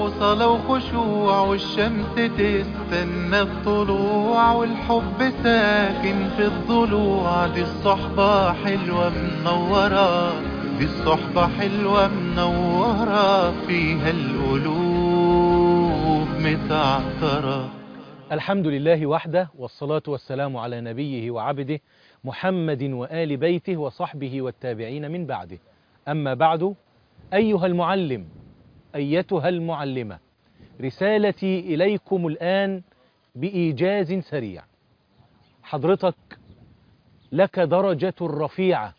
وصلاة وخشوع والشمس تستنى الطلوع والحب ساكن في الضلوع دي الصحبة حلوة منورة دي الصحبة حلوة منورة فيها القلوب متعطرة الحمد لله وحده والصلاة والسلام على نبيه وعبده محمد وآل بيته وصحبه والتابعين من بعده أما بعد أيها المعلم أيتها المعلمة رسالتي إليكم الآن بإيجاز سريع حضرتك لك درجة رفيعة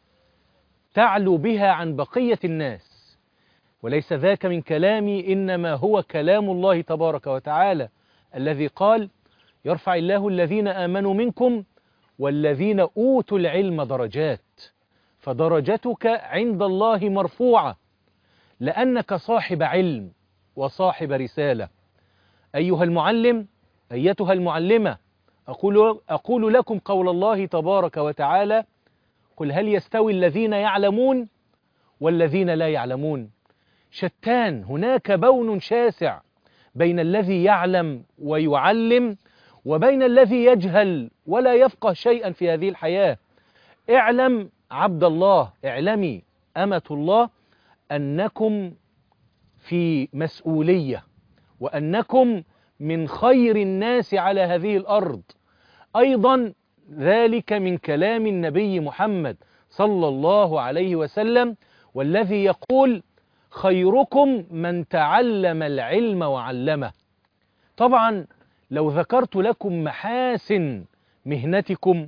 تعلو بها عن بقية الناس وليس ذاك من كلامي إنما هو كلام الله تبارك وتعالى الذي قال يرفع الله الذين آمنوا منكم والذين أوتوا العلم درجات فدرجتك عند الله مرفوعة لأنك صاحب علم وصاحب رسالة أيها المعلم أيتها المعلمة أقول, أقول لكم قول الله تبارك وتعالى قل هل يستوي الذين يعلمون والذين لا يعلمون شتان هناك بون شاسع بين الذي يعلم ويعلم وبين الذي يجهل ولا يفقه شيئا في هذه الحياة اعلم عبد الله اعلمي أمة الله أنكم في مسؤولية وأنكم من خير الناس على هذه الأرض أيضا ذلك من كلام النبي محمد صلى الله عليه وسلم والذي يقول خيركم من تعلم العلم وعلمه طبعا لو ذكرت لكم محاسن مهنتكم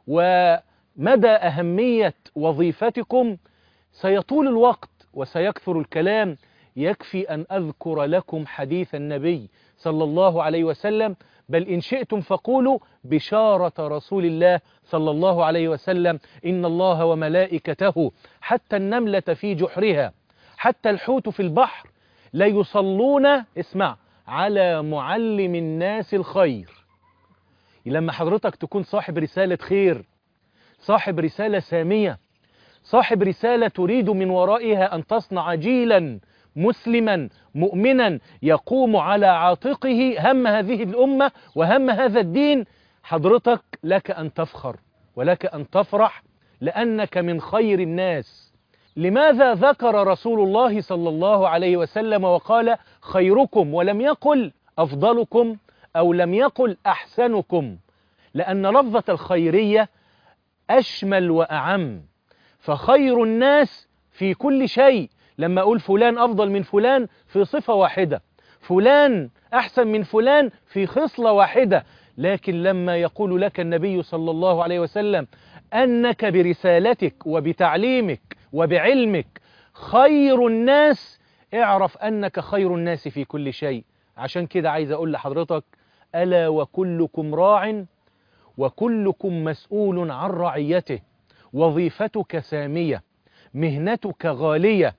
ومدى أهمية وظيفتكم سيطول الوقت وسيكثر الكلام يكفي أن أذكر لكم حديث النبي صلى الله عليه وسلم بل إن شئتم فقولوا بشارة رسول الله صلى الله عليه وسلم إن الله وملائكته حتى النملة في جحرها حتى الحوت في البحر لا يصلون اسمع على معلم الناس الخير لما حضرتك تكون صاحب رسالة خير صاحب رسالة سامية صاحب رسالة تريد من ورائها أن تصنع جيلا مسلما مؤمنا يقوم على عاتقه هم هذه الأمة وهم هذا الدين حضرتك لك أن تفخر ولك أن تفرح لأنك من خير الناس لماذا ذكر رسول الله صلى الله عليه وسلم وقال خيركم ولم يقل أفضلكم أو لم يقل أحسنكم لأن لفظة الخيرية أشمل وأعم فخير الناس في كل شيء لما أقول فلان أفضل من فلان في صفة واحدة فلان أحسن من فلان في خصلة واحدة لكن لما يقول لك النبي صلى الله عليه وسلم أنك برسالتك وبتعليمك وبعلمك خير الناس اعرف أنك خير الناس في كل شيء عشان كده عايز أقول لحضرتك ألا وكلكم راع وكلكم مسؤول عن رعيته وظيفتك سامية مهنتك غالية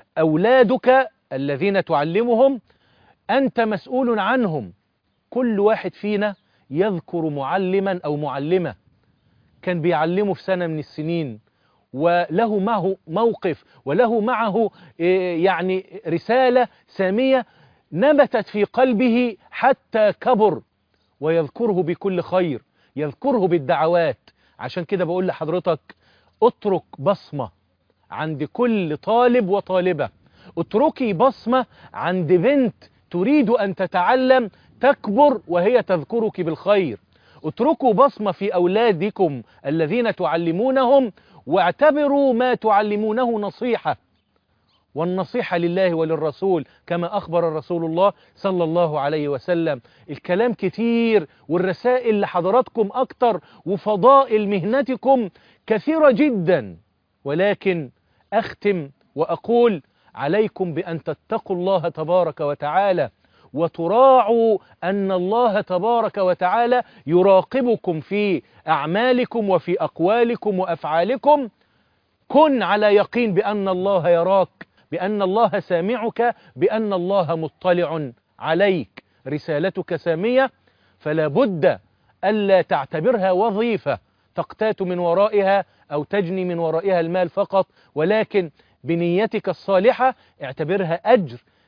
أولادك الذين تعلمهم أنت مسؤول عنهم كل واحد فينا يذكر معلما أو معلمة كان بيعلمه في سنة من السنين وله معه موقف وله معه يعني رسالة سامية نبتت في قلبه حتى كبر ويذكره بكل خير يذكره بالدعوات عشان كده بقول لحضرتك اترك بصمة عند كل طالب وطالبة اتركي بصمة عند بنت تريد أن تتعلم تكبر وهي تذكرك بالخير اتركوا بصمة في أولادكم الذين تعلمونهم واعتبروا ما تعلمونه نصيحة والنصيحة لله وللرسول كما أخبر الرسول الله صلى الله عليه وسلم الكلام كتير والرسائل لحضراتكم أكتر وفضائل مهنتكم كثيرة جدا ولكن أختم وأقول عليكم بأن تتقوا الله تبارك وتعالى وتراعوا أن الله تبارك وتعالى يراقبكم في أعمالكم وفي أقوالكم وأفعالكم كن على يقين بأن الله يراك بأن الله سامعك بأن الله مطلع عليك رسالتك سامية فلا بد ألا تعتبرها وظيفة تقتات من ورائها أو تجني من ورائها المال فقط ولكن بنيتك الصالحة اعتبرها أجر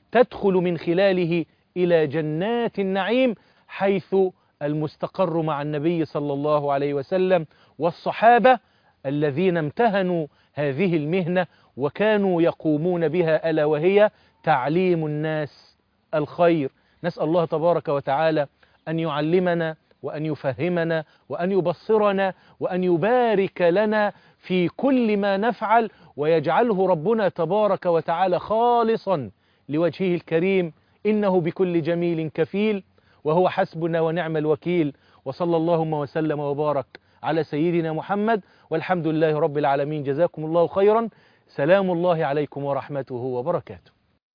تدخل من خلاله إلى جنات النعيم حيث المستقر مع النبي صلى الله عليه وسلم والصحابة الذين امتهنوا هذه المهنة وكانوا يقومون بها ألا وهي تعليم الناس الخير نسأل الله تبارك وتعالى أن يعلمنا وأن يفهمنا وأن يبصرنا وأن يبارك لنا في كل ما نفعل ويجعله ربنا تبارك وتعالى خالصا لوجهه الكريم إنه بكل جميل كفيل وهو حسبنا ونعم الوكيل وصلى اللهم وسلم وبارك على سيدنا محمد والحمد لله رب العالمين جزاكم الله خيرا سلام الله عليكم ورحمته وبركاته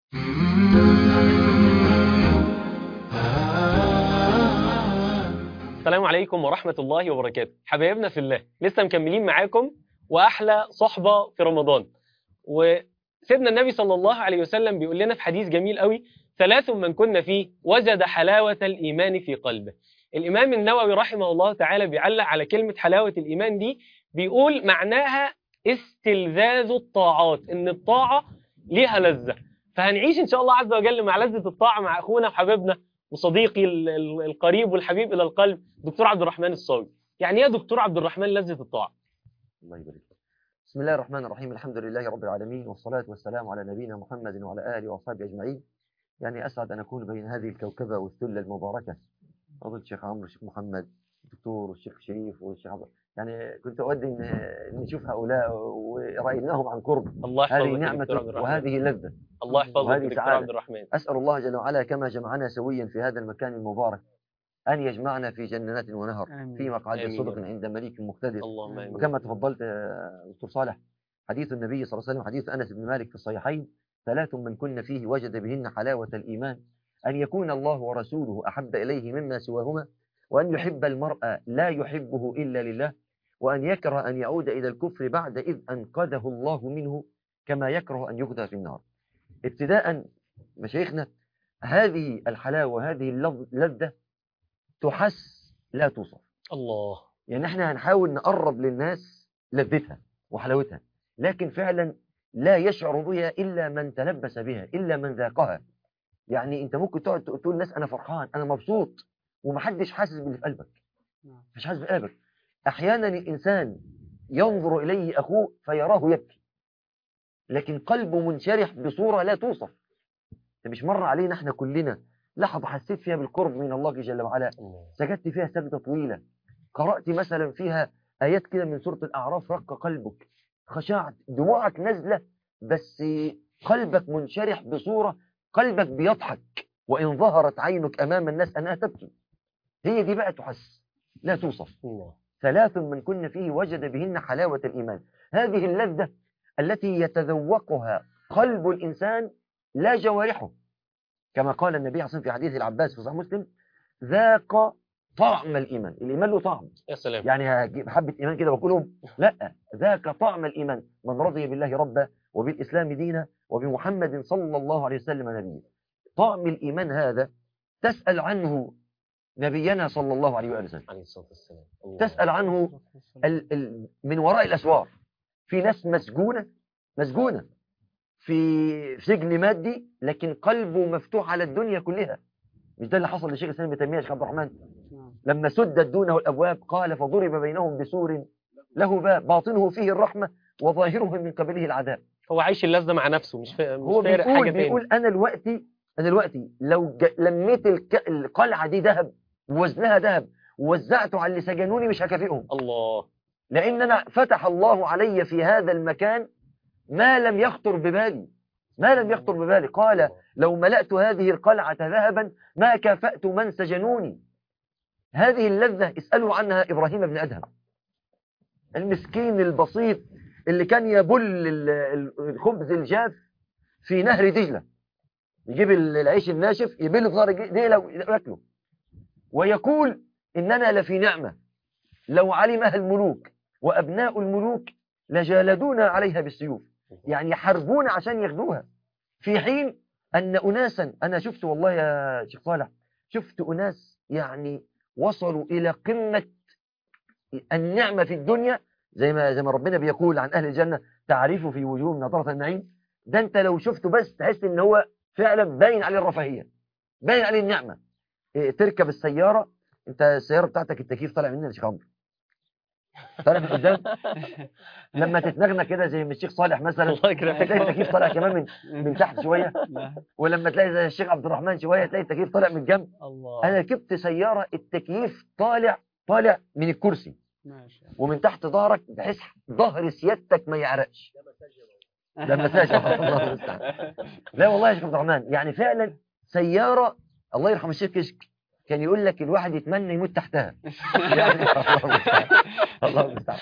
السلام عليكم ورحمة الله وبركاته حبايبنا في الله لسه مكملين معاكم وأحلى صحبة في رمضان وسيدنا النبي صلى الله عليه وسلم بيقول لنا في حديث جميل قوي ثلاث من كنا فيه وجد حلاوة الإيمان في قلبه الإمام النووي رحمه الله تعالى بيعلق على كلمة حلاوة الإيمان دي بيقول معناها استلذاذ الطاعات إن الطاعة ليها لذة فهنعيش إن شاء الله عز وجل مع لذة الطاعة مع أخونا وحبيبنا وصديقي ال- ال- القريب والحبيب إلى القلب دكتور عبد الرحمن الصاوي يعني إيه يا دكتور عبد الرحمن لذة الطاعة الله يبارك فيك. بسم الله الرحمن الرحيم الحمد لله رب العالمين والصلاة والسلام على نبينا محمد وعلى آله وأصحابه أجمعين يعني أسعد أن أكون بين هذه الكوكبة والثلة المباركة فضيلة الشيخ عمرو الشيخ محمد الدكتور والشيخ شريف والشيخ عبد يعني كنت أود أن أن نشوف هؤلاء ورأيناهم عن قرب الله يحفظك هذه يا نعمة دكتور عبد الرحمن وهذه لذة الله يحفظك وهذه يا دكتور سعادة. عبد الرحمن أسأل الله جل وعلا كما جمعنا سويا في هذا المكان المبارك أن يجمعنا في جنات ونهر في مقعد آمين. صدق عند مليك مقتدر اللهم آمين وكما تفضلت يا دكتور صالح حديث النبي صلى الله عليه وسلم حديث أنس بن مالك في الصحيحين ثلاث من كن فيه وجد بهن حلاوة الإيمان أن يكون الله ورسوله أحب إليه مما سواهما وأن يحب المرء لا يحبه إلا لله وأن يكره أن يعود إلى الكفر بعد إذ أنقذه الله منه كما يكره أن يغدى في النار ابتداء مشايخنا هذه الحلاوة هذه اللذ- اللذة تحس لا توصف الله يعني احنا هنحاول نقرب للناس لذتها وحلاوتها لكن فعلا لا يشعر بها إلا من تلبس بها إلا من ذاقها يعني انت ممكن تقعد تقول للناس انا فرحان انا مبسوط ومحدش حاسس باللي في قلبك مش حاسس بقلبك احيانا الانسان ينظر اليه اخوه فيراه يبكي لكن قلبه منشرح بصورة لا توصف ده مش مر علينا احنا كلنا لحظة حسيت فيها بالقرب من الله جل وعلا الله سجدت فيها سجدة طويلة قرأت مثلا فيها آيات كده من سورة الأعراف رق قلبك خشعت دموعك نازلة بس قلبك منشرح بصورة قلبك بيضحك وإن ظهرت عينك أمام الناس أنها تبكي هي دي بقى تحس لا توصف الله ثلاث من كن فيه وجد بهن حلاوة الإيمان هذه اللذة التي يتذوقها قلب الإنسان لا جوارحه كما قال النبي عليه الصلاة والسلام في حديث العباس في صحيح مسلم ذاق طعم الإيمان الإيمان له طعم يا سلام يعني هجيب حبة إيمان كده وأقولهم لا ذاك طعم الإيمان من رضي بالله ربا وبالإسلام دينا وبمحمد صلى الله عليه وسلم نبيا طعم الإيمان هذا تسأل عنه نبينا صلى الله عليه وآله وسلم عليه الصلاة والسلام الله. تسأل عنه ال ال من وراء الأسوار في ناس مسجونة مسجونة في سجن مادي لكن قلبه مفتوح على الدنيا كلها مش ده اللي حصل لشيخ الإسلام ابن تيمية يا شيخ عبد الرحمن لما سدت دونه الأبواب قال فضرب بينهم بسور له باب باطنه فيه الرحمة وظاهره من قبله العذاب هو عايش اللذة مع نفسه مش فا... مش هو فارق بيقول حاجة بيقول تاني أنا دلوقتي أنا دلوقتي لو ج... لميت الك... القلعة دي ذهب ووزنها ذهب ووزعته على اللي سجنوني مش هكافئهم الله لأن أنا فتح الله علي في هذا المكان ما لم يخطر ببالي ما لم يخطر ببالي قال لو ملأت هذه القلعة ذهبا ما كافأت من سجنوني هذه اللذة اسألوا عنها إبراهيم بن أدهم المسكين البسيط اللي كان يبل ال- ال- الخبز الجاف في نهر دجلة يجيب ال- العيش الناشف يبله في نهر دجلة وياكله ويقول إننا لفي نعمة لو علمها الملوك وأبناء الملوك لجالدونا عليها بالسيوف يعني يحاربونا عشان ياخدوها في حين أن أناسا أنا شفت والله يا شيخ صالح شفت أناس يعني وصلوا إلى قمة النعمة في الدنيا زي ما زي ما ربنا بيقول عن أهل الجنة تعرف في وجوههم نظرة النعيم ده أنت لو شفته بس تحس إن هو فعلا باين عليه الرفاهيه باين عليه النعمه إيه تركب السياره انت السياره بتاعتك التكييف طالع منها يا شيخ عمرو طالع من قدام لما تتنغنى كده زي من الشيخ صالح مثلا الله يكرمك تلاقي التكييف طالع كمان من من تحت شويه ولما تلاقي زي الشيخ عبد الرحمن شويه تلاقي التكييف طالع من الجنب الله انا ركبت سياره التكييف طالع طالع من الكرسي ماشي ومن تحت ظهرك بحيث ظهر سيادتك ما يعرقش ده مساج الله المستعان لا والله يا شيخ عبد الرحمن يعني فعلا سياره الله يرحم الشيخ كشك كان يقول لك الواحد يتمنى يموت تحتها يعني الله المستعان الله المستعان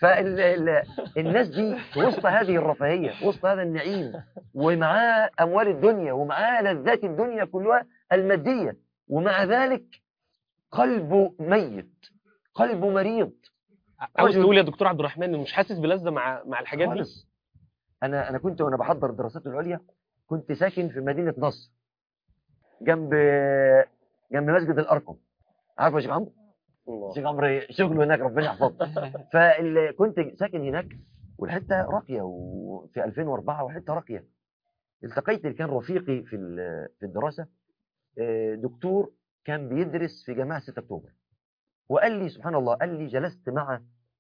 فالناس دي في وسط هذه الرفاهيه وسط هذا النعيم ومعاه اموال الدنيا ومعاه لذات الدنيا كلها الماديه ومع ذلك قلبه ميت قلبه مريض عاوز رجل- تقول يا دكتور عبد الرحمن انه مش حاسس بلذة مع مع الحاجات دي خالص انا انا كنت وانا بحضر الدراسات العليا كنت ساكن في مدينه نصر جنب جنب مسجد الارقم عارف يا شيخ عمرو الله شيخ عمرو شغله هناك ربنا يحفظه فكنت ساكن هناك والحته راقيه وفي 2004 وحته راقيه التقيت اللي كان رفيقي في ال- في الدراسه آه، دكتور كان بيدرس في جامعه 6 اكتوبر وقال لي سبحان الله قال لي جلست مع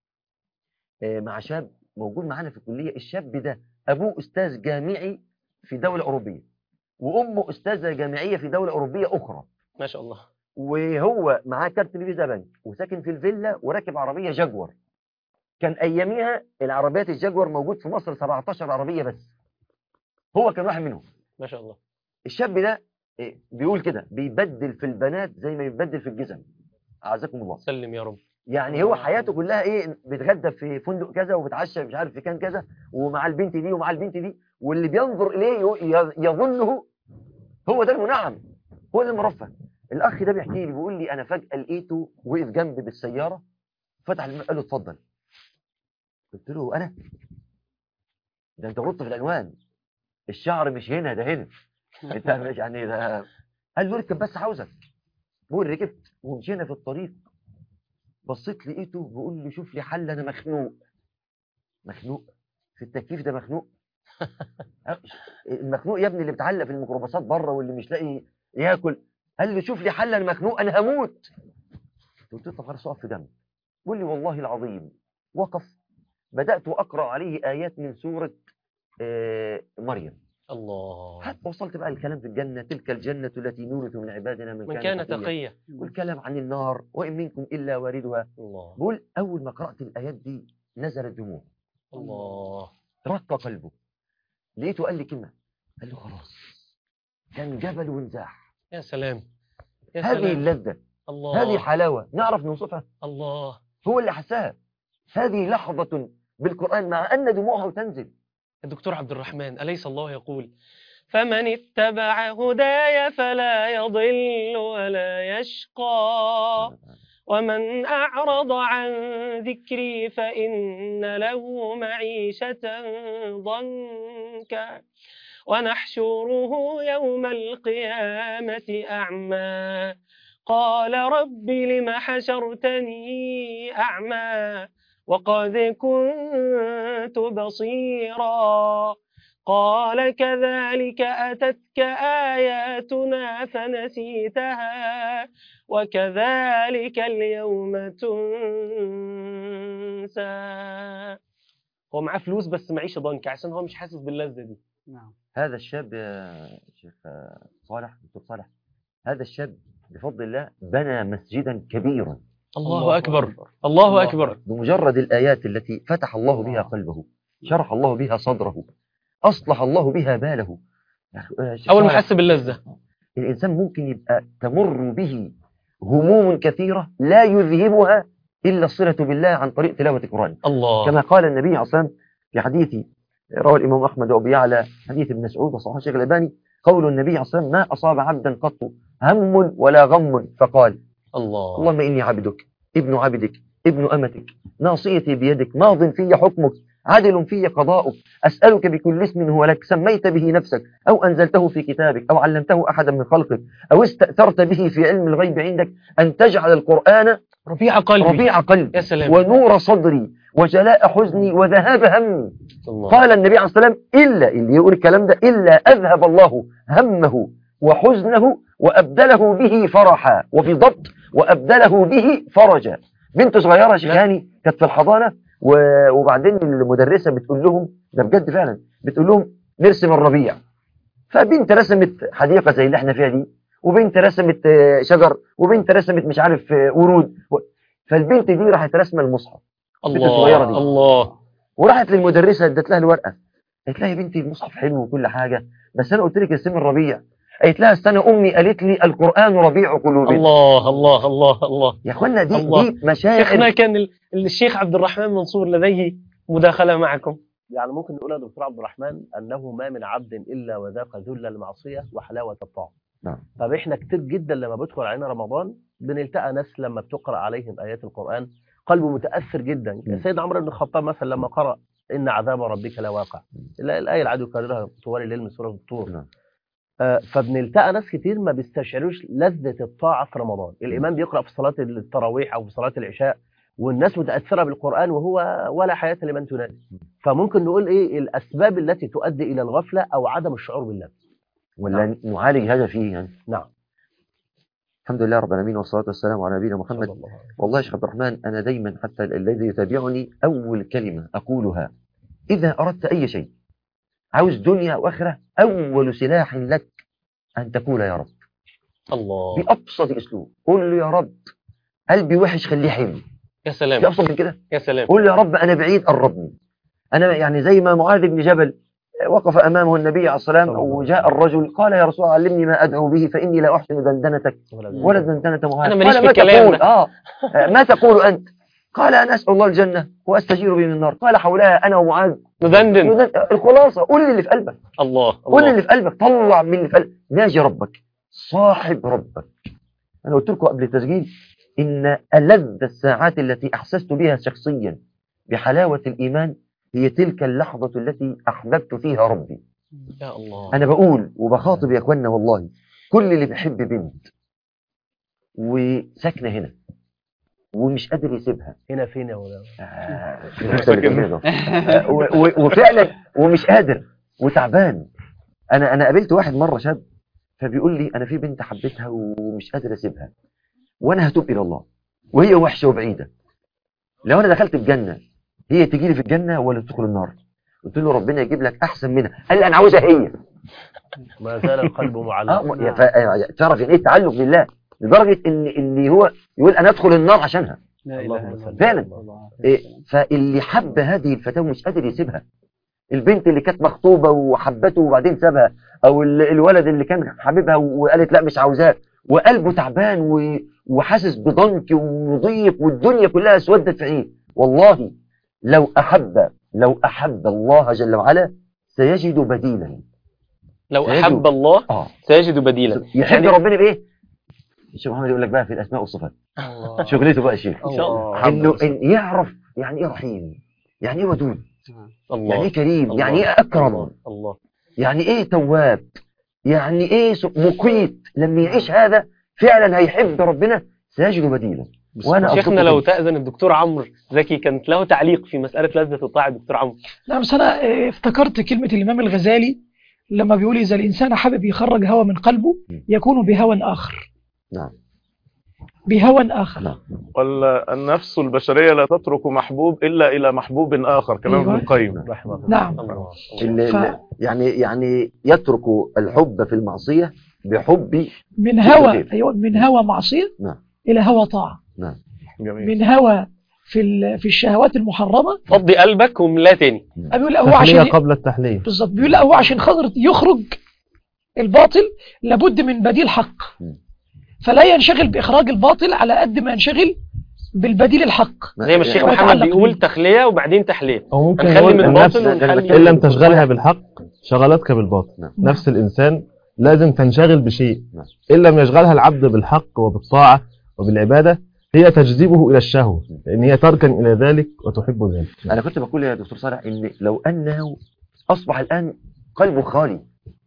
آه، مع شاب موجود معانا في الكليه الشاب ده ابوه استاذ جامعي في دوله اوروبيه وامه استاذه جامعيه في دوله اوروبيه اخرى ما شاء الله وهو معاه كارت الفيزا بنك وساكن في الفيلا وراكب عربيه جاكور كان اياميها العربيات الجاكور موجود في مصر 17 عربيه بس هو كان واحد منهم ما شاء الله الشاب ده إيه، بيقول كده بيبدل في البنات زي ما بيبدل في الجزم اعزكم الله سلم يا رب يعني هو حياته كلها ايه بيتغدى في فندق كذا وبيتعشى مش عارف في كان كذا ومع البنت دي ومع البنت دي واللي بينظر اليه يو- ي- يظنه هو ده المنعم هو ده المرفه الاخ ده بيحكي لي بيقول لي انا فجاه لقيته وقف جنبي بالسياره فتح الباب قال له اتفضل قلت له انا ده انت غلطت في العنوان الشعر مش هنا ده هنا انت مش يعني ده قال له اركب بس عاوزك بقول ركبت ومشينا في الطريق بصيت لقيته بيقول لي شوف لي حل انا مخنوق مخنوق في التكييف ده مخنوق المخنوق يا ابني اللي بتعلق في الميكروباصات بره واللي مش لاقي ياكل قال لي شوف لي حل انا مخنوق انا هموت قلت له طب خلاص اقف في جنب بيقول لي والله العظيم وقف بدات اقرا عليه ايات من سوره آه، مريم الله حتى وصلت بقى الكلام في الجنه تلك الجنه التي نورث من عبادنا من, من كان تقيا تقيا والكلام عن النار وان منكم الا واردها الله بقول اول ما قرات الايات دي نزلت دموع الله رق قلبه لقيته قال لي كلمه قال له خلاص كان جبل وانزاح يا سلام يا هذه سلام اللذه الله هذه حلاوه نعرف نوصفها الله هو اللي حساها هذه لحظه بالقران مع ان دموعه تنزل الدكتور عبد الرحمن أليس الله يقول فمن اتبع هداي فلا يضل ولا يشقى ومن أعرض عن ذكري فإن له معيشة ضنكا ونحشره يوم القيامة أعمى قال رب لم حشرتني أعمى وقد كنت بصيرا قال كذلك أتتك آياتنا فنسيتها وكذلك اليوم تنسى هو معاه فلوس بس معيشة ضنك عشان هو مش حاسس باللذة دي نعم هذا الشاب يا شيخ صالح دكتور صالح هذا الشاب بفضل الله بنى مسجدا كبيرا الله أكبر الله أكبر بمجرد الآيات التي فتح الله بها قلبه شرح الله بها صدره أصلح الله بها باله يا شيخ أول ما صالح، حس باللذة الإنسان ممكن يبقى تمر به هموم كثيرة لا يذهبها إلا الصلة بالله عن طريق تلاوة القرآن الله كما قال النبي عليه الصلاة والسلام في حديث روى الإمام أحمد وأبو يعلى حديث ابن مسعود وصححه الشيخ الألباني قول النبي عليه الصلاة والسلام ما أصاب عبدا قط هم ولا غم فقال الله اللهم إني عبدك ابن عبدك ابن أمتك ناصيتي بيدك ماض في حكمك عدل في قضاؤك أسألك بكل اسم هو لك سميت به نفسك أو أنزلته في كتابك أو علمته أحدا من خلقك أو استأثرت به في علم الغيب عندك أن تجعل القرآن ربيع قلبي ربيع قلبي يا سلام ونور صدري وجلاء حزني وذهاب همي الله قال النبي عليه الصلاة والسلام إلا اللي يقول الكلام ده إلا أذهب الله همه وحزنه وأبدله به فرحا وفي ضبط وأبدله به فرجا بنت صغيرة يا شيخ نعم. هاني كانت في الحضانة و- وبعدين المدرسة بتقول لهم ده بجد فعلا بتقول لهم نرسم الربيع فبنت رسمت حديقة زي اللي احنا فيها دي وبنت رسمت آه، شجر وبنت رسمت مش عارف آه، ورود و- فالبنت دي راحت رسمه المصحف الصغيرة الله دي. الله وراحت للمدرسة ادت لها الورقة قالت لها يا بنتي المصحف حلو وكل حاجة بس أنا قلت لك ارسمي الربيع قالت لها استنى أمي قالت لي القرآن ربيع قلوبنا الله الله الله الله يا أخوانا دي الله. دي مشاعر شيخنا كان ال- الشيخ عبد الرحمن منصور لديه مداخلة معكم يعني ممكن نقول يا دكتور عبد الرحمن انه ما من عبد الا وذاق ذل المعصيه وحلاوه الطاعه. نعم. طب احنا كتير جدا لما بيدخل علينا رمضان بنلتقى ناس لما بتقرا عليهم ايات القران قلبه متاثر جدا مم. سيدنا عمر بن الخطاب مثلا لما قرا ان عذاب ربك لواقع ال- الايه العدو يكررها طوال الليل من سوره الطور نعم. آه، فبنلتقى ناس كتير ما بيستشعروش لذة الطاعة في رمضان الإمام بيقرأ في صلاة التراويح أو في صلاة العشاء والناس متأثرة بالقرآن وهو ولا حياة لمن تنادي فممكن نقول إيه الأسباب التي تؤدي إلى الغفلة أو عدم الشعور بالله ولا نعالج هذا فيه يعني نعم الحمد لله رب العالمين والصلاة والسلام على نبينا محمد صلى الله عليه وسلم. والله يا شيخ عبد الرحمن أنا دايما حتى الذي يتابعني أول كلمة أقولها إذا أردت أي شيء عاوز دنيا وآخرة أول سلاح لك أن تقول يا رب الله بأبسط أسلوب قول له يا رب قلبي وحش خليه حلو يا في سلام أبسط من كده يا سلام قول يا رب أنا بعيد قربني أنا يعني زي ما معاذ بن جبل وقف أمامه النبي عليه الصلاة والسلام وجاء الرجل قال يا رسول الله علمني ما أدعو به فإني لا أحسن دندنتك ولا دندنة معاذ أنا ماليش قال في ما الكلام تقول ده. آه ما تقول أنت قال أنا أسأل الله الجنة وأستجير به من النار قال حولها أنا ومعاذ ندندن ندن- الخلاصة قول لي اللي في قلبك الله قول لي الله اللي في قلبك طلع من اللي في قلبك ناجي ربك صاحب ربك أنا قلت لكم قبل التسجيل إن ألذ الساعات التي أحسست بها شخصيا بحلاوة الإيمان هي تلك اللحظة التي أحببت فيها ربي يا الله أنا بقول وبخاطب يا أخوانا والله كل اللي بيحب بنت وساكنة هنا ومش قادر يسيبها هنا فين يا مولانا آه، في الحتة اللي جنبنا ده. آه، و- و- وفعلا ومش قادر وتعبان انا انا قابلت واحد مره شاب فبيقول لي انا في بنت حبيتها ومش قادر اسيبها وانا هتوب الى الله وهي وحشه وبعيده لو انا دخلت الجنه هي تيجي لي في الجنه ولا تدخل النار قلت له ربنا يجيب لك احسن منها قال لي انا عاوزها هي ما زال القلب اه معلق م- يا ف- تعرف يعني ايه التعلق بالله لدرجه ان ان هو يقول انا ادخل النار عشانها اللهم صل فعلا. على الله. إيه، فاللي حب هذه الفتاة ومش قادر يسيبها البنت اللي كانت مخطوبة وحبته وبعدين سابها او ال- الولد اللي كان حبيبها وقالت لا مش عاوزاه وقلبه تعبان و- وحاسس بضنك وضيق والدنيا كلها اسودت في عينيه والله لو احب لو احب الله جل وعلا سيجد بديلا لو سيجد. أحب الله اه سيجد بديلا يحب ربنا بايه الشيخ محمد يقول لك بقى في الاسماء والصفات شغلته بقى الشيخ إن شاء الله انه إن يعرف يعني ايه رحيم يعني ايه ودود الله يعني ايه كريم الله. يعني ايه اكرم الله الله يعني ايه تواب يعني ايه س- مقيت لما يعيش هذا فعلا هيحب ربنا سيجد بديلا وانا شيخنا أصدق لو كده. تأذن الدكتور عمرو زكي كانت له تعليق في مسألة لذة الطاعة دكتور عمرو لا بس أنا آه، افتكرت كلمة الإمام الغزالي لما بيقول إذا الإنسان حابب يخرج هوى من قلبه م. يكون بهوى آخر نعم بهوى آخر نعم والنفس البشرية لا تترك محبوب إلا إلى محبوب آخر كلام ابن أيوة. القيم رحمه الله نعم الله ال- ف- ال- يعني يعني يترك الحب في المعصية بحب من هوى خير. أيوة من هوى معصية نعم. إلى هوى طاعة نعم جميل من هوى في ال- في الشهوات المحرمة فضي قلبك وملاه تاني بيقول لا هو تحلية عشان قبل التحلية بالظبط بيقول لا هو عشان خاطر يخرج الباطل لابد من بديل حق م. فلا ينشغل بإخراج الباطل على قد ما ينشغل بالبديل الحق زي ما الشيخ يعني محمد يتعلق بيقول بيه. تخلية وبعدين تحلية أو ممكن هنخلي نقول من النفس الباطل ده أنا ونخلي إن لم من- تشغلها بالحق شغلتك بالباطل نعم. نفس الإنسان لازم تنشغل بشيء نعم. إن لم يشغلها العبد بالحق وبالطاعة وبالعبادة هي تجذبه إلى الشهوة لأن هي تركن إلى ذلك وتحب ذلك انا كنت بقول يا دكتور صالح ان لو انه اصبح الان قلبه خالي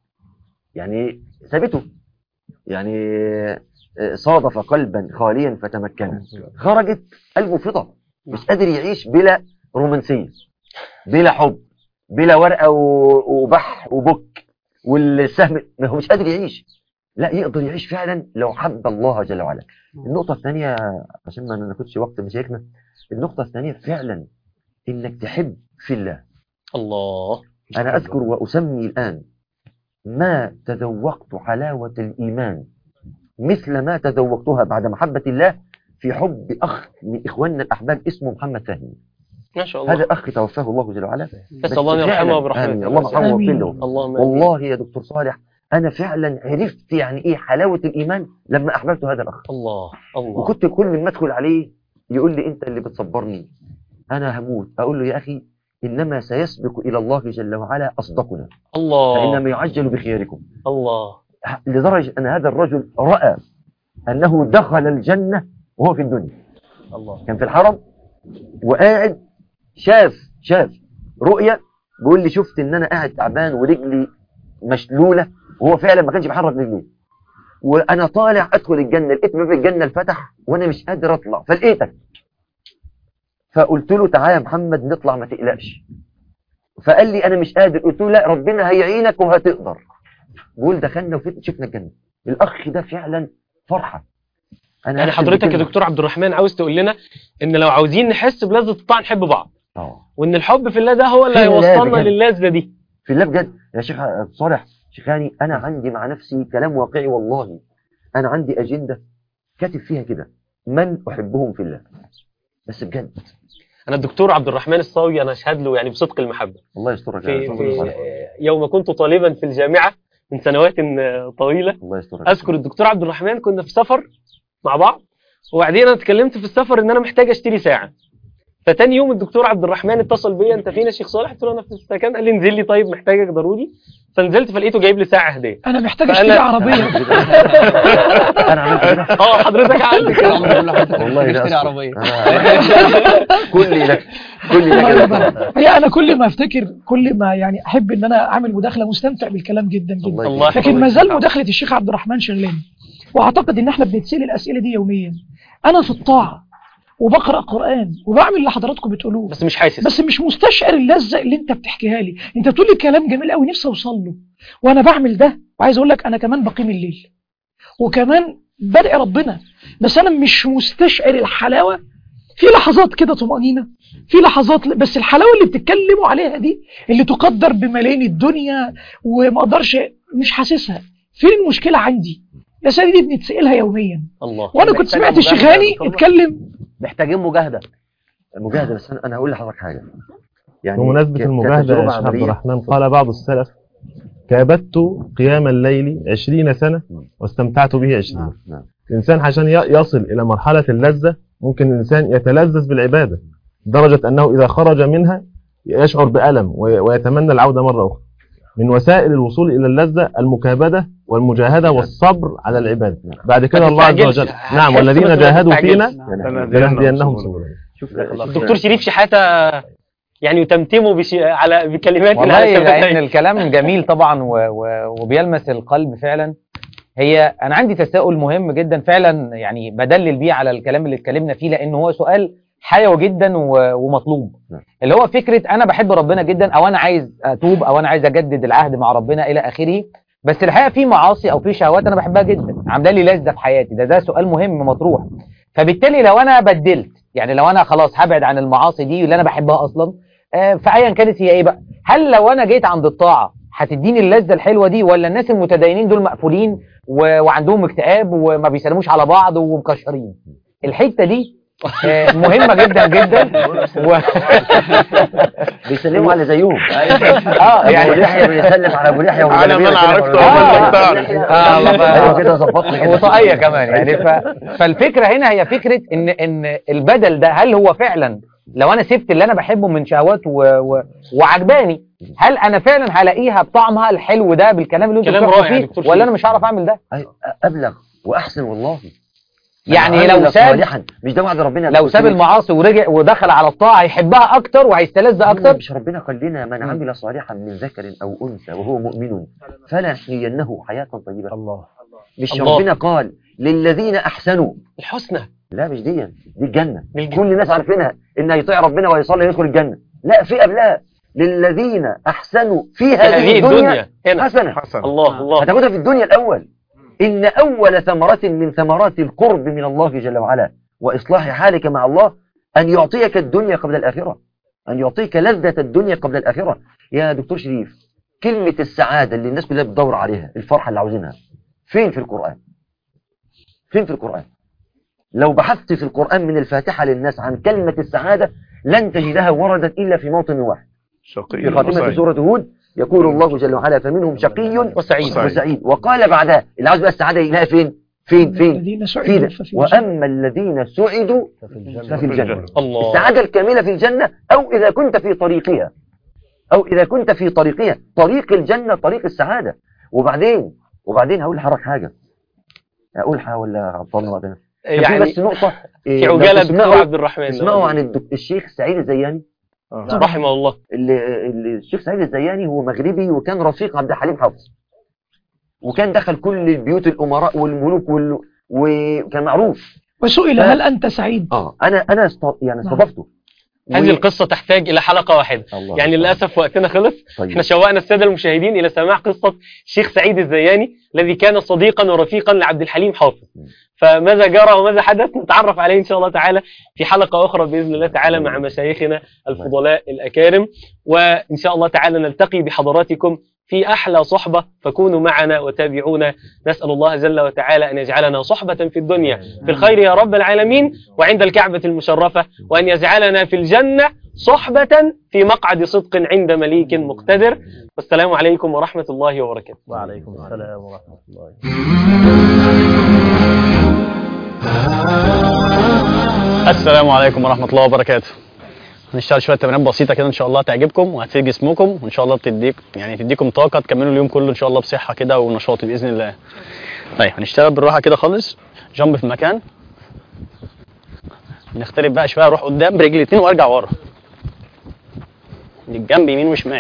يعني ثابته يعني آه، صادف قلبا خاليا فتمكن خرجت قلبه فضة مش قادر يعيش بلا رومانسية بلا حب بلا ورقه و- وبح وبك والسهم ما هو مش قادر يعيش لا يقدر يعيش فعلا لو حب الله جل وعلا النقطه الثانيه عشان ما ناخدش وقت مشايخنا النقطه الثانيه فعلا انك تحب في الله الله أنا أذكر وأسمي الآن ما تذوقت حلاوة الإيمان مثل ما تذوقتها بعد محبة الله في حب أخ من إخواننا الأحباب اسمه محمد فهمي ما شاء الله هذا أخ توفاه الله جل وعلا بس الله فعلاً- يرحمه برحمته آمين اللهم ارحمه واغفر له اللهم آمين. والله يا دكتور صالح أنا فعلا عرفت يعني إيه حلاوة الإيمان لما أحببت هذا الأخ الله الله وكنت كل ما أدخل عليه يقول لي أنت اللي بتصبرني أنا هموت أقول له يا أخي إنما سيسبق إلى الله جل وعلا أصدقنا الله فإنما يعجل بخياركم الله لدرجة أن هذا الرجل رأى أنه دخل الجنة وهو في الدنيا الله كان في الحرم وقاعد شاف شاف رؤية بيقول لي شفت ان انا قاعد تعبان ورجلي مشلولة وهو فعلا ما كانش بيحرك رجليه وانا طالع ادخل الجنة لقيت باب الجنة الفتح وانا مش قادر اطلع فلقيتك فقلت له تعالى يا محمد نطلع ما تقلقش فقال لي انا مش قادر قلت له لا ربنا هيعينك وهتقدر بقول دخلنا وفت شفنا الجنة الاخ ده فعلا فرحة انا يعني هختم حضرتك يا بكلمة. دكتور عبد الرحمن عاوز تقول لنا ان لو عاوزين نحس بلذة الطاعة نحب بعض اه وان الحب في الله ده هو اللي في الله هيوصلنا بجد. للذة دي في الله بجد يا شيخ صالح شيخاني انا عندي مع نفسي كلام واقعي والله انا عندي اجنده كاتب فيها كده من احبهم في الله بس بجد انا الدكتور عبد الرحمن الصاوي انا اشهد له يعني بصدق المحبة الله يسترك في, يا في صالح. يوم كنت طالبا في الجامعة من سنوات طويلة الله يسترك اذكر الدكتور عبد الرحمن كنا في سفر مع بعض وبعدين انا اتكلمت في السفر ان انا محتاج اشتري ساعه فتاني يوم الدكتور عبد الرحمن اتصل بيا انت فين يا شيخ صالح قلت له انا في السكن قال لي انزل لي طيب محتاجك ضروري فنزلت فلقيته جايب لي ساعه هديه انا محتاج فأنا- اشتري عربيه انا عملت كده اه حضرتك عندك والله ده اشتري أذكر. عربية. أنا- كل ده كل ده الله كده يبارك. هي انا كل ما افتكر كل ما يعني احب ان انا اعمل مداخله مستمتع بالكلام جدا جدا الله الله يكرمك. لكن ما زال مداخله الشيخ عبد الرحمن شغلاني واعتقد ان احنا بنتسال الاسئله دي يوميا انا في الطاعه وبقرا قران وبعمل اللي حضراتكم بتقولوه بس مش حاسس بس مش مستشعر اللذه اللي انت بتحكيها لي انت بتقول لي كلام جميل قوي نفسي اوصل له وانا بعمل ده وعايز اقول لك انا كمان بقيم الليل وكمان بدعي ربنا بس انا مش مستشعر الحلاوه في لحظات كده طمأنينة في لحظات بس الحلاوة اللي بتتكلموا عليها دي اللي تقدر بملايين الدنيا وما اقدرش مش حاسسها فين المشكلة عندي الأسئلة دي بنتسألها يوميا الله وأنا كنت محتاجة سمعت مجاهدة الشيخاني يا دكتور. اتكلم محتاجين مجاهده المجاهده بس انا أنا هقول لحضرتك حاجه يعني بمناسبة ك- المجاهدة كتجربة يا شيخ عبد عملية. الرحمن قال بعض السلف كابدت قيام الليل عشرين سنة واستمتعت به عشرين نعم نعم الإنسان عشان ي- يصل إلى مرحلة اللذة ممكن الإنسان يتلذذ بالعبادة لدرجة أنه إذا خرج منها يشعر بألم وي- ويتمنى العودة مرة أخرى من وسائل الوصول إلى اللذة المكابدة والمجاهدة والصبر على العبادة بعد كده الله عز تستعجلش. وجل هتحس نعم بس والذين ما جاهدوا تستعجلش. فينا يعني لنهدينهم سبلنا شوف الدكتور شريف شحاتة يعني يتمتموا بش... على بكلمات والله على لان شفتيه. الكلام جميل طبعا و... و... وبيلمس القلب فعلا هي انا عندي تساؤل مهم جدا فعلا يعني بدلل بيه على الكلام اللي اتكلمنا فيه لان هو سؤال حيوي جدا و... ومطلوب نعم. اللي هو فكره انا بحب ربنا جدا او انا عايز اتوب او انا عايز اجدد العهد مع ربنا الى اخره بس الحقيقه في معاصي او في شهوات انا بحبها جدا عامله لي لذه في حياتي ده ده سؤال مهم مطروح فبالتالي لو انا بدلت يعني لو انا خلاص هبعد عن المعاصي دي اللي انا بحبها اصلا آه، فايا كانت هي ايه بقى هل لو انا جيت عند الطاعه هتديني اللذه الحلوه دي ولا الناس المتدينين دول مقفولين و... وعندهم اكتئاب وما بيسلموش على بعض ومكشرين الحته دي آه، مهمه جدا جدا و... بيسلموا على زيهم اه ابو يعني لحيه بيسلم على ابو لحيه على ما انا عرفته آه. أول تعرف. آه، الله بقى. ايوه كده ظبطنا كده وطاقيه كمان يعني ف... فالفكره هنا هي فكره ان ان البدل ده هل هو فعلا لو انا سبت اللي انا بحبه من شهوات و... و... وعجباني هل انا فعلا هلاقيها بطعمها الحلو ده بالكلام اللي انتوا كلام بتحكوا رائع يا فيه دكتور ولا شريف. انا مش هعرف اعمل ده أي- ابلغ واحسن والله يعني من لو عمل ساب صالحا مش ده وعد ربنا لو ساب المعاصي ورجع ودخل على الطاعه هيحبها اكتر وهيستلذ اكتر مش ربنا قال لنا من عمل صالحا من ذكر او انثى وهو مؤمن فلنحيينه حياه طيبه الله مش الله. ربنا قال للذين احسنوا الحسنى لا مش دي دي الجنه دي الجنة. كل الناس عارفينها ان هيطيع ربنا ويصلي يدخل الجنه لا في قبلها للذين أحسنوا في في هذه الدنيا هنا حسنة حسن الله الله هتاخدها في الدنيا الأول إن أول ثمرة من ثمرات القرب من الله جل وعلا وإصلاح حالك مع الله أن يعطيك الدنيا قبل الآخرة أن يعطيك لذة الدنيا قبل الآخرة يا دكتور شريف كلمة السعادة اللي الناس كلها بتدور عليها الفرحة اللي عاوزينها فين في القرآن فين في القرآن لو بحثت في القرآن من الفاتحة للناس عن كلمة السعادة لن تجدها وردت إلا في موطن واحد شقي في خاتمة وسعيد. سورة هود يقول الله جل وعلا فمنهم شقي وسعيد وسعيد وقال بعدها اللي عاوز بقى السعادة يلاقيها فين فين فين الذين في سعدوا ده ففي الجنة. وأما الذين سعدوا ففي الجنة ففي الجنة الله السعادة الكاملة في الجنة أو إذا كنت في طريقها أو إذا كنت في طريقها طريق الجنة طريق السعادة وبعدين وبعدين هقول لحضرتك حاجة أقول حاجة ولا عطلنا بعدين يعني في يعني بس نقطة إيه، في لو عجاله تسمعوا- دكتور عبد الرحمن اسمعوا عن الدك- الشيخ سعيد الزياني آه. رحمه الله اللي اللي الشيخ سعيد الزياني هو مغربي وكان رفيق عبد الحليم حافظ وكان دخل كل البيوت الأمراء والملوك وال... وكان معروف وسئل ف- هل أنت سعيد اه انا انا است... يعني نعم. استضفته هذه و- القصه تحتاج الى حلقه واحده الله يعني أكبر. للاسف وقتنا خلص طيب. احنا شوقنا الساده المشاهدين الى سماع قصه الشيخ سعيد الزياني الذي كان صديقا ورفيقا لعبد الحليم حافظ فماذا جرى وماذا حدث نتعرف عليه ان شاء الله تعالى في حلقه اخرى باذن الله تعالى مع مشايخنا الفضلاء الاكارم وان شاء الله تعالى نلتقي بحضراتكم في احلى صحبه فكونوا معنا وتابعونا نسال الله جل وتعالى ان يجعلنا صحبه في الدنيا في الخير يا رب العالمين وعند الكعبه المشرفه وان يجعلنا في الجنه صحبه في مقعد صدق عند مليك مقتدر والسلام عليكم ورحمه الله وبركاته وعليكم السلام ورحمة الله السلام عليكم ورحمة الله وبركاته هنشتغل شوية تمارين بسيطة كده إن شاء الله تعجبكم وهتفيد جسمكم وإن شاء الله بتديك يعني تديكم طاقة تكملوا اليوم كله إن شاء الله بصحة كده ونشاط بإذن الله. طيب هنشتغل بالراحة كده خالص جنب في مكان نختلف بقى شوية أروح قدام برجلي الاتنين وأرجع ورا. للجنب يمين وشمال.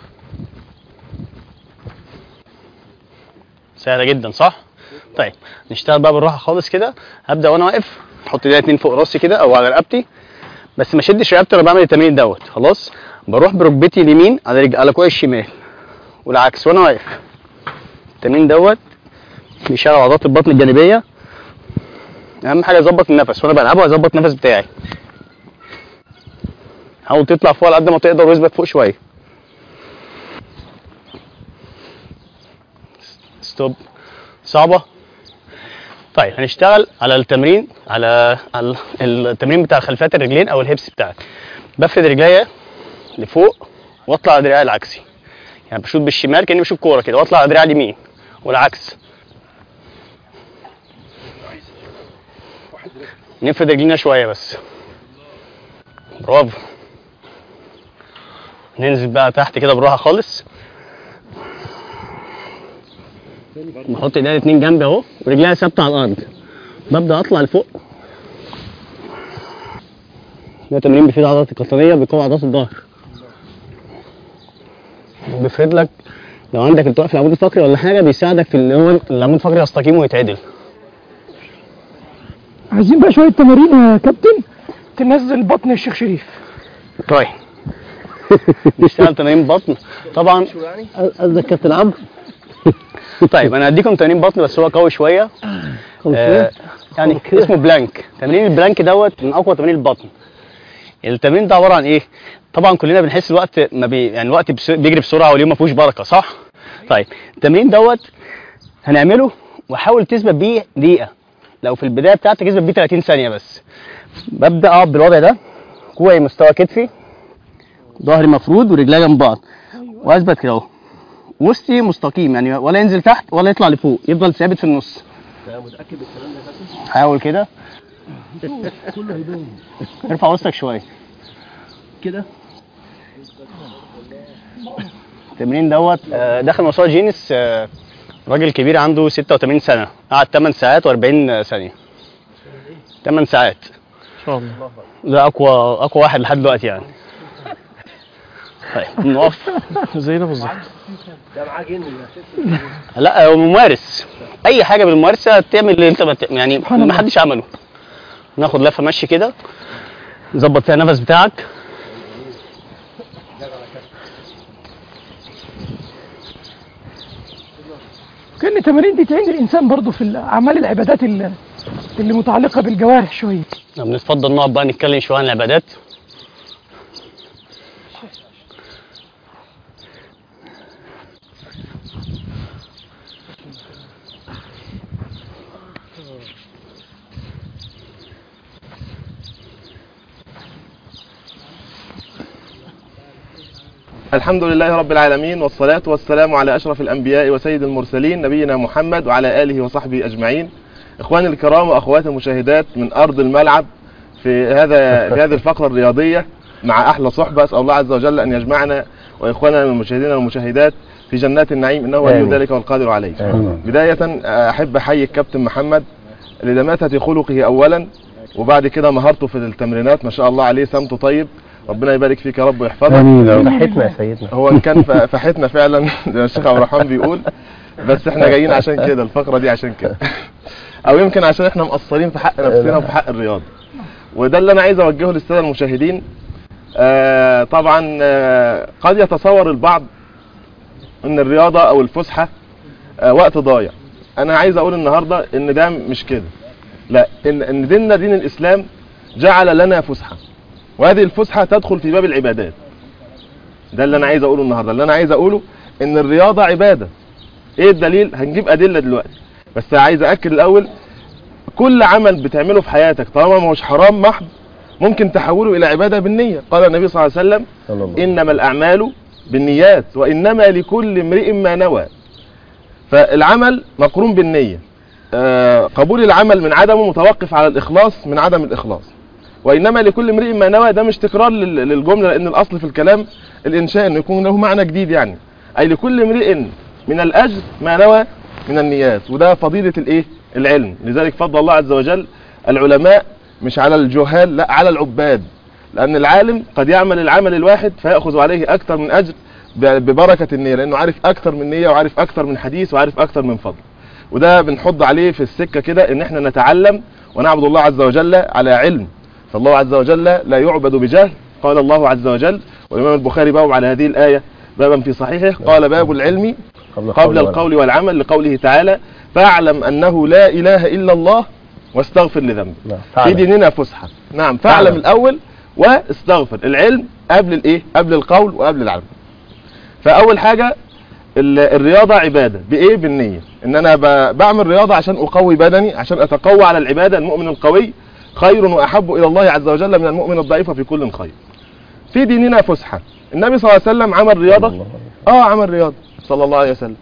سهلة جدا صح؟ طيب نشتغل بقى بالراحة خالص كده هبدأ وأنا واقف احط ايديا اتنين فوق راسي كده او على رقبتي بس ما اشدش رقبتي وانا بعمل التمرين دوت خلاص بروح بركبتي اليمين على رجل على كوعي الشمال والعكس وانا واقف التمرين دوت بيشغل عضلات البطن الجانبيه اهم حاجه اظبط النفس وانا بلعبه اظبط النفس بتاعي حاول تطلع فوق على قد ما تقدر واثبت فوق شويه ستوب صعبه طيب هنشتغل على التمرين على على التمرين بتاع خلفيات الرجلين او الهيبس بتاعك بفرد رجليا لفوق واطلع على دراعي العكسي يعني بشوط بالشمال كاني بشوط كوره كده واطلع على دراعي اليمين والعكس نفرد رجلينا شويه بس برافو ننزل بقى تحت كده بالراحه خالص بحط ايديا الاتنين جنبي اهو ورجليا ثابته على الارض ببدا اطلع لفوق ده تمرين بيفيد عضلات القطنيه بيقوي عضلات الظهر بيفرد لك لو عندك التواء في العمود الفقري ولا حاجه بيساعدك في ان هو العمود الفقري يستقيم ويتعدل عايزين بقى شوية تمارين يا كابتن تنزل بطن الشيخ شريف طيب نشتغل تمارين بطن طبعا قصدك كابتن عمرو طيب انا هديكم تمرين بطن بس هو قوي شويه آه يعني اسمه بلانك تمرين البلانك دوت من اقوى تمارين البطن التمرين ده عباره عن ايه طبعا كلنا بنحس الوقت ما بي يعني الوقت بس- بيجري بسرعه واليوم ما فيهوش بركه صح طيب التمرين دوت هنعمله وحاول تثبت بيه دقيقه لو في البدايه بتاعتك اثبت بيه 30 ثانيه بس ببدا اقعد بالوضع ده كوعي مستوى كتفي ظهري مفرود ورجلي جنب بعض واثبت كده اهو وسطي مستقيم يعني ولا ينزل تحت ولا يطلع لفوق يفضل ثابت في النص حاول كده ارفع وسطك شويه كده التمرين دوت آه، داخل موسوعه جينيس آه، راجل كبير عنده 86 سنه قعد 8 ساعات و40 ثانيه 8 ساعات ان شاء الله ده اقوى اقوى واحد لحد دلوقتي يعني طيب نقف زينا بالظبط لا هو ممارس اي حاجه بالممارسه تعمل اللي انت بت... يعني ما حدش عمله ناخد لفه مشي كده نظبط فيها النفس بتاعك كأن التمارين دي تعين الإنسان برضه في أعمال العبادات اللي, اللي متعلقة بالجوارح شوية طب نتفضل نقعد بقى نتكلم شويه عن العبادات الحمد لله رب العالمين والصلاة والسلام على أشرف الأنبياء وسيد المرسلين نبينا محمد وعلى آله وصحبه أجمعين إخواني الكرام وأخواتي المشاهدات من أرض الملعب في هذا في هذه الفقرة الرياضية مع أحلى صحبة أسأل الله عز وجل أن يجمعنا وإخواننا المشاهدين والمشاهدات في جنات النعيم إنه ولي آمين. ذلك والقادر عليه آمين. بداية أحب أحيي الكابتن محمد لدماثة خلقه أولا وبعد كده مهارته في التمرينات ما شاء الله عليه سمته طيب ربنا يبارك فيك يا رب ويحفظك صحتنا يا سيدنا هو ان كان ف- فحتنا فعلا زي ما الشيخ عبد الرحمن بيقول بس احنا جايين عشان كده الفقره دي عشان كده او يمكن عشان احنا مقصرين في حق نفسنا وفي حق الرياضه وده اللي انا عايز اوجهه للساده المشاهدين آه طبعا آه قد يتصور البعض ان الرياضه او الفسحه آه وقت ضايع انا عايز اقول النهارده ان ده مش كده لا ان ان ديننا دين الاسلام جعل لنا فسحه وهذه الفسحه تدخل في باب العبادات ده اللي انا عايز اقوله النهارده اللي انا عايز اقوله ان الرياضه عباده ايه الدليل هنجيب ادله دلوقتي بس عايز اكد الاول كل عمل بتعمله في حياتك طالما ما هوش حرام محض ممكن تحوله الى عباده بالنيه قال النبي صلى الله عليه وسلم صلى الله انما الاعمال بالنيات وانما لكل امرئ ما نوى فالعمل مقرون بالنيه آه، قبول العمل من عدمه متوقف على الاخلاص من عدم الاخلاص وانما لكل امرئ ما نوى ده مش تكرار لل- للجمله لان الاصل في الكلام الانشاء انه يكون له معنى جديد يعني اي لكل امرئ من الاجر ما نوى من النيات وده فضيله الايه العلم لذلك فضل الله عز وجل العلماء مش على الجهال لا على العباد لان العالم قد يعمل العمل الواحد فياخذ عليه اكثر من اجر ب- ببركه النيه لانه عارف اكثر من نيه وعارف اكثر من حديث وعارف اكثر من فضل وده بنحض عليه في السكه كده ان احنا نتعلم ونعبد الله عز وجل على علم فالله عز وجل لا يعبد بجهل قال الله عز وجل والامام البخاري باب على هذه الايه بابا في صحيحه قال باب العلم قبل القول والعمل لقوله تعالى فاعلم انه لا اله الا الله واستغفر لذنبك في ديننا فسحه نعم فاعلم فاعلم. الاول واستغفر العلم قبل الايه قبل القول وقبل العمل فاول حاجه ال- الرياضه عباده بايه بالنيه ان انا ب- بعمل رياضه عشان اقوي بدني عشان اتقوى على العباده المؤمن القوي خير واحب الى الله عز وجل من المؤمن الضعيف في كل خير في ديننا فسحه النبي صلى الله عليه وسلم عمل رياضه اه عمل رياضه صلى الله عليه وسلم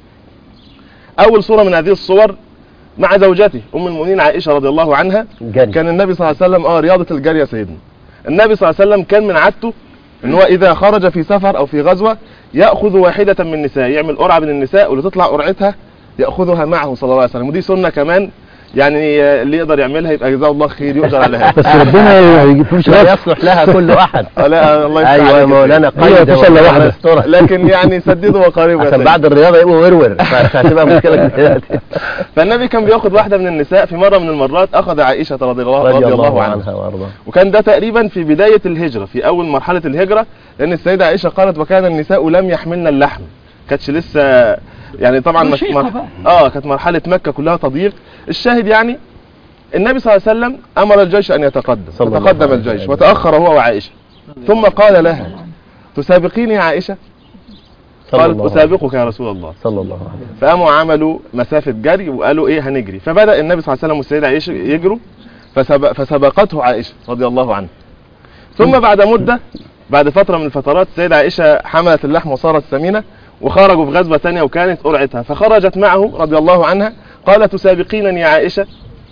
اول صوره من هذه الصور مع زوجته ام المؤمنين عائشه رضي الله عنها جري كان النبي صلى الله عليه وسلم اه رياضه الجري يا سيدنا النبي صلى الله عليه وسلم كان من عادته ان هو اذا خرج في سفر او في غزوه ياخذ واحده من النساء يعمل قرعه من النساء واللي تطلع قرعتها ياخذها معه صلى الله عليه وسلم ودي سنه كمان يعني آه، اللي يقدر يعملها يبقى جزاه الله خير يؤجر على هذا بس ربنا ما يجيبوش لا يصلح لها كل احد آه، لا الله يفتح ايوه يا عليك يا مولانا سيدي. قيد هي فشل وربنا واحدة. يسترها. لكن يعني سددوا وقاربوا يا عشان سيدي. بعد الرياضه يبقوا ورور فهتبقى مشكله كبيره فالنبي كان بياخد واحده من النساء في مره من المرات اخذ عائشه رضي الله, رضي الله عنها عنها وارضاها وكان ده تقريبا في بداية الهجرة في أول مرحلة الهجرة لأن السيدة عائشة قالت وكان النساء لم يحملن اللحم كانتش لسه يعني طبعا مش رشيقة مر... بقى. اه كانت مرحلة مكة كلها تضييق الشاهد يعني النبي صلى الله عليه وسلم أمر الجيش أن يتقدم صلى الله فتقدم عليه الجيش وسلم. وتأخر هو وعائشة ثم قال لها تسابقيني يا عائشة صلى قالت الله عليه أسابقك يا رسول الله صلى الله عليه وسلم فقاموا عملوا مسافة جري وقالوا ايه هنجري فبدأ النبي صلى الله عليه وسلم والسيدة عائشة يجروا فسبق فسبقته عائشة رضي الله عنها ثم بعد مدة بعد فترة من الفترات السيدة عائشة حملت اللحم وصارت سمينة وخرجوا في غزوة ثانية وكانت قرعتها فخرجت معه رضي الله عنها قالت تسابقينني يا عائشة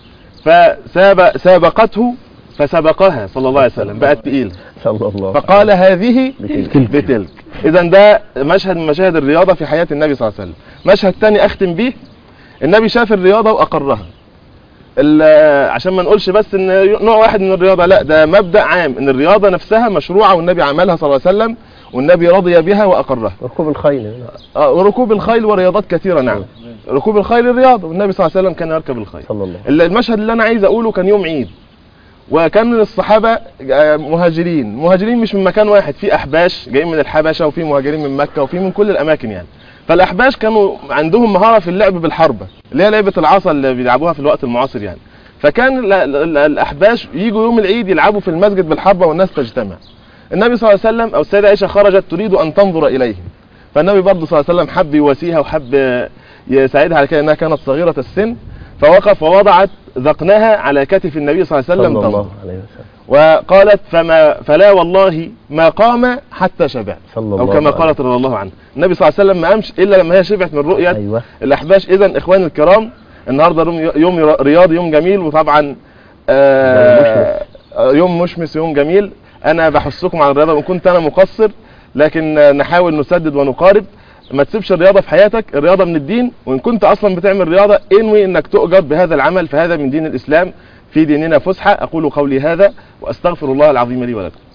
فسابقته فسبقها صلى الله عليه وسلم بقت تقيلة صلى الله عليه فقال هذه بتلك. بتلك اذا ده مشهد من مشاهد الرياضه في حياه النبي صلى الله عليه وسلم مشهد تاني اختم بيه النبي شاف الرياضه واقرها ال- عشان ما نقولش بس ان نوع واحد من الرياضه لا ده مبدا عام ان الرياضه نفسها مشروعه والنبي عملها صلى الله عليه وسلم والنبي رضي بها واقرها ركوب الخيل آه، وركوب الخيل ورياضات كثيره نعم ركوب الخيل رياضه والنبي صلى الله عليه وسلم كان يركب الخيل صلى الله عليه ال- المشهد اللي انا عايز اقوله كان يوم عيد وكان من الصحابه آه، مهاجرين مهاجرين مش من مكان واحد في احباش جايين من الحبشه وفي مهاجرين من مكه وفي من كل الاماكن يعني فالاحباش كانوا عندهم مهاره في اللعب بالحربه اللي هي لعبه العصا اللي بيلعبوها في الوقت المعاصر يعني فكان ال- ال- الاحباش يجوا يوم العيد يلعبوا في المسجد بالحربه والناس تجتمع النبي صلى الله عليه وسلم او السيده عائشه خرجت تريد ان تنظر اليهم فالنبي برضه صلى الله عليه وسلم حب يواسيها وحب يساعدها على كده انها كانت صغيره السن فوقف ووضعت ذقنها على كتف النبي صلى الله عليه وسلم صلى تنظر الله عليه وسلم وقالت فما فلا والله ما قام حتى شبع صلى او الله كما عليه قالت رضي الله عنها النبي صلى الله عليه وسلم ما قامش الا لما هي شبعت من رؤيه ايوه الاحباش اذا اخواني الكرام النهارده يوم يوم رياضي يوم جميل وطبعا آه يوم مشمس يوم جميل انا بحثكم على الرياضه وان كنت انا مقصر لكن آه، نحاول نسدد ونقارب ما تسيبش الرياضه في حياتك الرياضه من الدين وان كنت اصلا بتعمل رياضه انوي انك تؤجر بهذا العمل فهذا من دين الاسلام في ديننا فسحه اقول قولي هذا واستغفر الله العظيم لي ولكم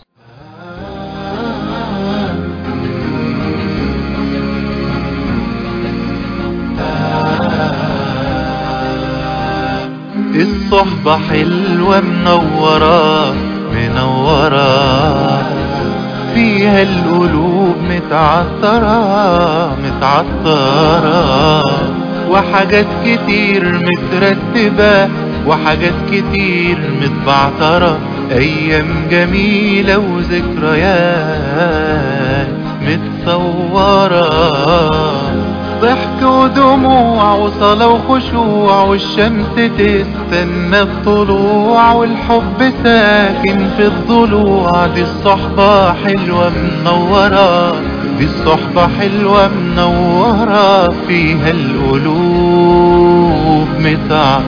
الصحبة حلوة منورة منورة فيها القلوب متعطرة متعطرة وحاجات كتير مترتبة وحاجات كتير متبعترة أيام جميلة وذكريات متصورة ضحك ودموع وصلاة وخشوع والشمس تستنى الطلوع والحب ساكن في الضلوع دي الصحبة حلوة منورة دي الصحبة حلوة منورة فيها القلوب متعة